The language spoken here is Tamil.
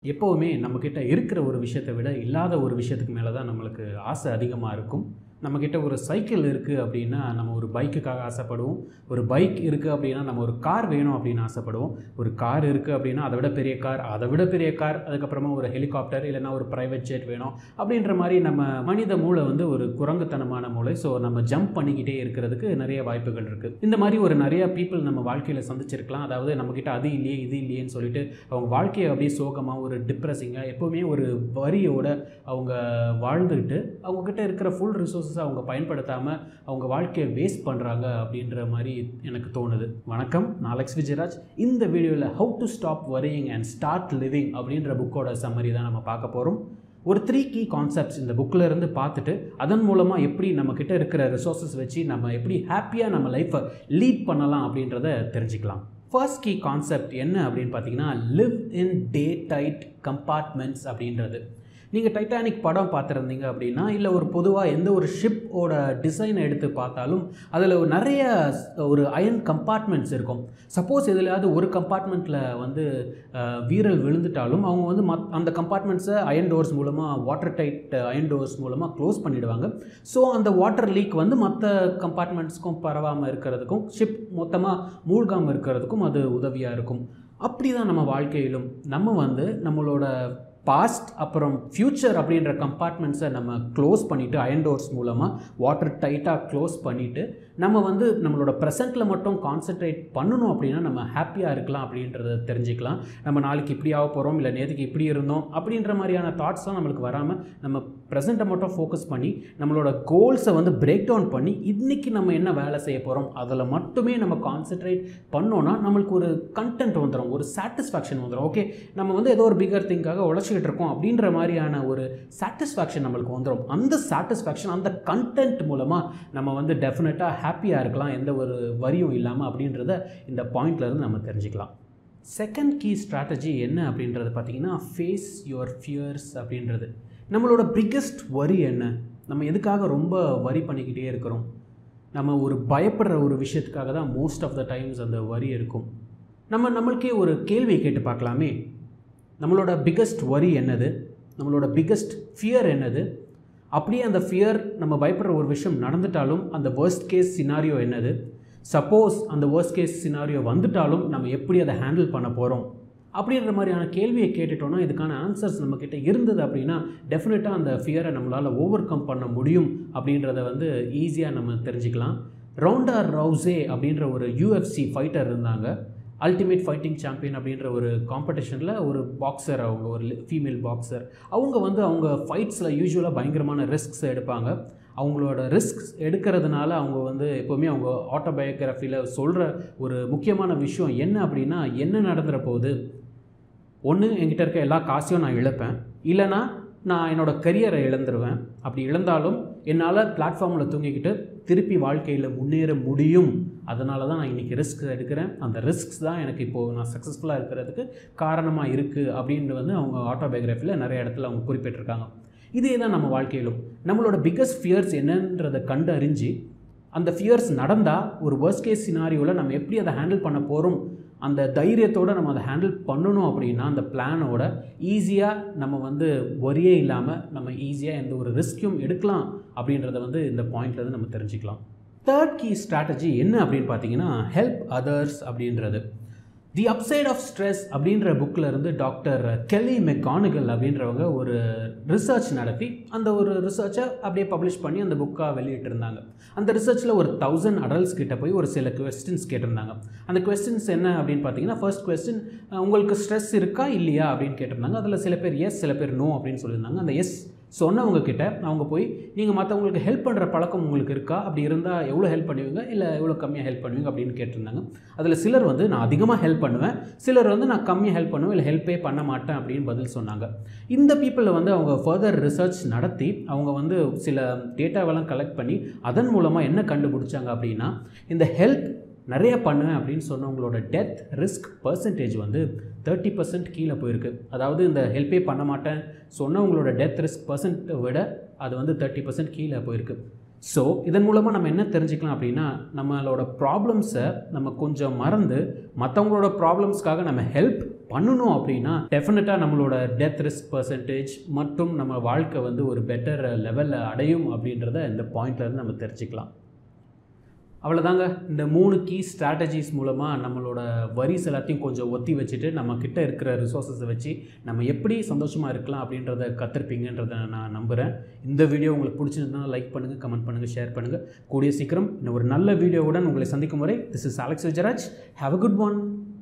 எப்போவுமே நம்மக்கிட்ட இருக்கிற ஒரு விஷயத்தை விட இல்லாத ஒரு விஷயத்துக்கு மேலே தான் நம்மளுக்கு ஆசை அதிகமாக இருக்கும் நம்மக்கிட்ட ஒரு சைக்கிள் இருக்குது அப்படின்னா நம்ம ஒரு பைக்குக்காக ஆசைப்படுவோம் ஒரு பைக் இருக்குது அப்படின்னா நம்ம ஒரு கார் வேணும் அப்படின்னு ஆசைப்படுவோம் ஒரு கார் இருக்குது அப்படின்னா அதை விட பெரிய கார் அதை விட பெரிய கார் அதுக்கப்புறமா ஒரு ஹெலிகாப்டர் இல்லைன்னா ஒரு ப்ரைவேட் ஜெட் வேணும் அப்படின்ற மாதிரி நம்ம மனித மூளை வந்து ஒரு குரங்குத்தனமான மூளை ஸோ நம்ம ஜம்ப் பண்ணிக்கிட்டே இருக்கிறதுக்கு நிறைய வாய்ப்புகள் இருக்குது இந்த மாதிரி ஒரு நிறைய பீப்புள் நம்ம வாழ்க்கையில் சந்திச்சிருக்கலாம் அதாவது நம்மக்கிட்ட அது இல்லையே இது இல்லையேன்னு சொல்லிட்டு அவங்க வாழ்க்கையை அப்படியே சோகமாக ஒரு டிப்ரெஸிங்காக எப்போவுமே ஒரு வரியோட அவங்க வாழ்ந்துக்கிட்டு அவங்கக்கிட்ட இருக்கிற ஃபுல் ரிசோர்ஸஸ் அவங்க பயன்படுத்தாமல் அவங்க வாழ்க்கையை வேஸ்ட் பண்ணுறாங்க அப்படின்ற மாதிரி எனக்கு தோணுது வணக்கம் நான் அலெக்ஸ் விஜயராஜ் இந்த வீடியோவில் how to stop worrying and start living அப்படின்ற புக்கோட சம்மரி தான் நம்ம பார்க்க போகிறோம் ஒரு த்ரீ கீ கான்செப்ட்ஸ் இந்த புக்கில் இருந்து பார்த்துட்டு அதன் மூலமாக எப்படி நம்மக்கிட்ட இருக்கிற ரிசோர்ஸஸ் வச்சு நம்ம எப்படி ஹாப்பியாக நம்ம லைஃப்பை லீட் பண்ணலாம் அப்படின்றத தெரிஞ்சுக்கலாம் ஃபர்ஸ்ட் கீ கான்செப்ட் என்ன அப்படின்னு பார்த்தீங்கன்னா live in day tight compartments அப்படின்றது நீங்கள் டைட்டானிக் படம் பார்த்துருந்தீங்க அப்படின்னா இல்லை ஒரு பொதுவாக எந்த ஒரு ஷிப்போட டிசைனை எடுத்து பார்த்தாலும் அதில் நிறைய ஒரு அயன் கம்பார்ட்மெண்ட்ஸ் இருக்கும் சப்போஸ் எதுலையாவது ஒரு கம்பார்ட்மெண்ட்டில் வந்து அஹ், வீரல் விழுந்துட்டாலும் அவங்க வந்து மத் அந்த கம்பார்ட்மெண்ட்ஸை அயன் டோர்ஸ் மூலமாக வாட்டர் டைட் அயன் டோர்ஸ் மூலமாக க்ளோஸ் பண்ணிடுவாங்க ஸோ அந்த வாட்டர் லீக் வந்து மற்ற கம்பார்ட்மெண்ட்ஸ்க்கும் பரவாமல் இருக்கிறதுக்கும் ஷிப் மொத்தமாக மூழ்காமல் இருக்கிறதுக்கும் அது உதவியாக இருக்கும் அப்படி தான் நம்ம வாழ்க்கையிலும் நம்ம வந்து நம்மளோட பாஸ்ட் அப்புறம் ஃப்யூச்சர் அப்படின்ற கம்பார்ட்மெண்ட்ஸை நம்ம க்ளோஸ் பண்ணிவிட்டு அயன் டோர்ஸ் மூலமாக வாட்டர் டைட்டாக க்ளோஸ் பண்ணிவிட்டு நம்ம வந்து நம்மளோட ப்ரெசென்ட்டில் மட்டும் கான்சென்ட்ரேட் பண்ணணும் அப்படின்னா நம்ம ஹாப்பியாக இருக்கலாம் அப்படின்றத தெரிஞ்சுக்கலாம் நம்ம நாளைக்கு இப்படி ஆக போகிறோம் இல்லை நேற்றுக்கு இப்படி இருந்தோம் அப்படின்ற மாதிரியான தாட்ஸ்லாம் நம்மளுக்கு வராமல் நம்ம ப்ரெசென்ட்டை மட்டும் ஃபோக்கஸ் பண்ணி நம்மளோட கோல்ஸை வந்து பிரேக் டவுன் பண்ணி இன்றைக்கி நம்ம என்ன வேலை செய்ய போகிறோம் அதில் மட்டுமே நம்ம கான்சென்ட்ரேட் பண்ணோன்னா நம்மளுக்கு ஒரு கண்டென்ட் வந்துடும் ஒரு சாட்டிஸ்ஃபேக்ஷன் வந்துடும் ஓகே நம்ம வந்து ஏதோ ஒரு பிகர் திங்காக உழைச்சிக்கிட்டு இருக்கோம் அப்படின்ற மாதிரியான ஒரு சாட்டிஸ்ஃபேக்ஷன் நம்மளுக்கு வந்துடும் அந்த சாட்டிஸ்ஃபேக்ஷன் அந்த கண்டென்ட் மூலமாக நம்ம வந்து டெஃபினட்டாக ஹாப்பியாக இருக்கலாம் எந்த ஒரு வரியும் இல்லாமல் அப்படின்றத இந்த பாயிண்ட்லேருந்து நம்ம தெரிஞ்சுக்கலாம் செகண்ட் கீ ஸ்ட்ராட்டஜி என்ன அப்படின்றது பார்த்தீங்கன்னா ஃபேஸ் யுவர் ஃபியர்ஸ் அப்படின்றது நம்மளோட பிக்கெஸ்ட் வரி என்ன நம்ம எதுக்காக ரொம்ப வரி பண்ணிக்கிட்டே இருக்கிறோம் நம்ம ஒரு பயப்படுற ஒரு விஷயத்துக்காக தான் மோஸ்ட் ஆஃப் த டைம்ஸ் அந்த வரி இருக்கும் நம்ம நம்மளுக்கே ஒரு கேள்வி கேட்டு பார்க்கலாமே நம்மளோட பிக்கஸ்ட் வரி என்னது நம்மளோட பிக்கஸ்ட் ஃபியர் என்னது அப்படியே அந்த ஃபியர் நம்ம பயப்படுற ஒரு விஷயம் நடந்துட்டாலும் அந்த worst கேஸ் சினாரியோ என்னது சப்போஸ் அந்த worst கேஸ் சினாரியோ வந்துட்டாலும் நம்ம எப்படி அதை ஹேண்டில் பண்ண போகிறோம் அப்படின்ற மாதிரியான கேள்வியை கேட்டுட்டோம்னா இதுக்கான ஆன்சர்ஸ் நம்மக்கிட்ட இருந்தது அப்படின்னா டெஃபினட்டாக அந்த ஃபியரை நம்மளால் ஓவர் கம் பண்ண முடியும் அப்படின்றத வந்து ஈஸியாக நம்ம தெரிஞ்சுக்கலாம் ரவுண்டா ரவுசே அப்படின்ற ஒரு யூஎஃப்சி ஃபைட்டர் இருந்தாங்க அல்டிமேட் ஃபைட்டிங் சாம்பியன் அப்படின்ற ஒரு காம்படிஷனில் ஒரு பாக்ஸர் அவங்க ஒரு ஃபீமேல் பாக்ஸர் அவங்க வந்து அவங்க ஃபைட்ஸில் யூஸ்வலாக பயங்கரமான ரிஸ்க்ஸ் எடுப்பாங்க அவங்களோட ரிஸ்க்ஸ் எடுக்கிறதுனால அவங்க வந்து எப்போவுமே அவங்க ஆட்டோபயோகிராஃபியில் சொல்கிற ஒரு முக்கியமான விஷயம் என்ன அப்படின்னா என்ன நடந்துற போகுது ஒன்று என்கிட்ட இருக்க எல்லா காசையும் நான் இழப்பேன் இல்லைனா நான் என்னோடய கரியரை இழந்துருவேன் அப்படி இழந்தாலும் என்னால் பிளாட்ஃபார்மில் தூங்கிக்கிட்டு திருப்பி வாழ்க்கையில் முன்னேற முடியும் அதனால தான் நான் இன்றைக்கி ரிஸ்க் எடுக்கிறேன் அந்த ரிஸ்க்ஸ் தான் எனக்கு இப்போது நான் சக்ஸஸ்ஃபுல்லாக இருக்கிறதுக்கு காரணமாக இருக்குது அப்படின்னு வந்து அவங்க ஆட்டோபயோகிராஃபியில் நிறைய இடத்துல அவங்க குறிப்பிட்டிருக்காங்க இதே தான் நம்ம வாழ்க்கையிலும் நம்மளோட பிக்கஸ்ட் ஃபியர்ஸ் என்னன்றதை கண்டு அறிஞ்சு அந்த ஃபியர்ஸ் நடந்தால் ஒரு worst கேஸ் சினாரியோவில் நம்ம எப்படி அதை ஹேண்டில் பண்ண போகிறோம் அந்த தைரியத்தோடு நம்ம அதை ஹேண்டில் பண்ணணும் அப்படின்னா அந்த பிளானோட ஈஸியாக நம்ம வந்து ஒரியே இல்லாமல் நம்ம ஈஸியாக எந்த ஒரு ரிஸ்க்கும் எடுக்கலாம் அப்படின்றத வந்து இந்த பாயிண்ட்லேருந்து நம்ம தெரிஞ்சுக்கலாம் தேர்ட் கீ ஸ்ட்ராட்டஜி என்ன அப்படின்னு பார்த்தீங்கன்னா ஹெல்ப் அதர்ஸ் அப்படின்றது தி அப்சைட் ஆஃப் ஸ்ட்ரெஸ் அப்படின்ற புக்கில் இருந்து டாக்டர் கெல்லி மெக்கானிகல் அப்படின்றவங்க ஒரு ரிசர்ச் நடத்தி அந்த ஒரு ரிசர்ச்சை அப்படியே பப்ளிஷ் பண்ணி அந்த புக்காக வெளியிட்டிருந்தாங்க அந்த ரிசர்ச்சில் ஒரு தௌசண்ட் அடல்ட்ஸ் கிட்ட போய் ஒரு சில கொஸ்டின்ஸ் கேட்டிருந்தாங்க அந்த கொஸ்டின்ஸ் என்ன அப்படின்னு பார்த்தீங்கன்னா ஃபர்ஸ்ட் கொஸ்டின் உங்களுக்கு ஸ்ட்ரெஸ் இருக்கா இல்லையா அப்படின்னு கேட்டிருந்தாங்க அதில் சில பேர் எஸ் சில பேர் நோ அப்படின்னு சொல்லியிருந்தாங்க அந்த எஸ் சொன்னவங்க கிட்ட அவங்க போய் நீங்கள் மற்றவங்களுக்கு ஹெல்ப் பண்ணுற பழக்கம் உங்களுக்கு இருக்கா அப்படி இருந்தால் எவ்வளோ ஹெல்ப் பண்ணுவீங்க இல்லை எவ்வளோ கம்மியாக ஹெல்ப் பண்ணுவீங்க அப்படின்னு கேட்டிருந்தாங்க அதில் சிலர் வந்து நான் அதிகமாக ஹெல்ப் பண்ணுவேன் சிலர் வந்து நான் கம்மியாக ஹெல்ப் பண்ணுவேன் இல்லை ஹெல்ப்பே பண்ண மாட்டேன் அப்படின்னு பதில் சொன்னாங்க இந்த பீப்புளில் வந்து அவங்க ஃபர்தர் ரிசர்ச் நடத்தி அவங்க வந்து சில டேட்டாவெல்லாம் கலெக்ட் பண்ணி அதன் மூலமாக என்ன கண்டுபிடிச்சாங்க அப்படின்னா இந்த ஹெல்ப் நிறைய பண்ணுவேன் அப்படின்னு சொன்னவங்களோட டெத் ரிஸ்க் பர்சன்டேஜ் வந்து தேர்ட்டி பர்சன்ட் கீழே போயிருக்கு அதாவது இந்த ஹெல்ப்பே பண்ண மாட்டேன் சொன்னவங்களோட டெத் ரிஸ்க் பர்சன்ட்டை விட அது வந்து தேர்ட்டி பர்சன்ட் கீழே போயிருக்கு ஸோ இதன் மூலமாக நம்ம என்ன தெரிஞ்சுக்கலாம் அப்படின்னா நம்மளோட ப்ராப்ளம்ஸை நம்ம கொஞ்சம் மறந்து மற்றவங்களோட ப்ராப்ளம்ஸ்க்காக நம்ம ஹெல்ப் பண்ணணும் அப்படின்னா டெஃபினட்டாக நம்மளோட டெத் ரிஸ்க் பர்சன்டேஜ் மற்றும் நம்ம வாழ்க்கை வந்து ஒரு பெட்டர் லெவலில் அடையும் அப்படின்றத இந்த பாயிண்ட்லேருந்து நம்ம தெரிஞ்சுக்கலாம் அவ்வளோதாங்க இந்த மூணு கீ ஸ்ட்ராட்டஜிஸ் மூலமாக நம்மளோட வரிஸ் எல்லாத்தையும் கொஞ்சம் ஒத்தி வச்சுட்டு நம்ம கிட்ட இருக்கிற ரிசோர்ஸஸை வச்சு நம்ம எப்படி சந்தோஷமாக இருக்கலாம் அப்படின்றத கற்றுருப்பீங்கன்றதை நான் நம்புகிறேன் இந்த வீடியோ உங்களுக்கு பிடிச்சிருந்தா லைக் பண்ணுங்கள் கமெண்ட் பண்ணுங்கள் ஷேர் பண்ணுங்கள் கூடிய சீக்கிரம் இன்னும் ஒரு நல்ல வீடியோவுடன் உங்களை சந்திக்கும் வரை this is Alex Vijayaraj have a good one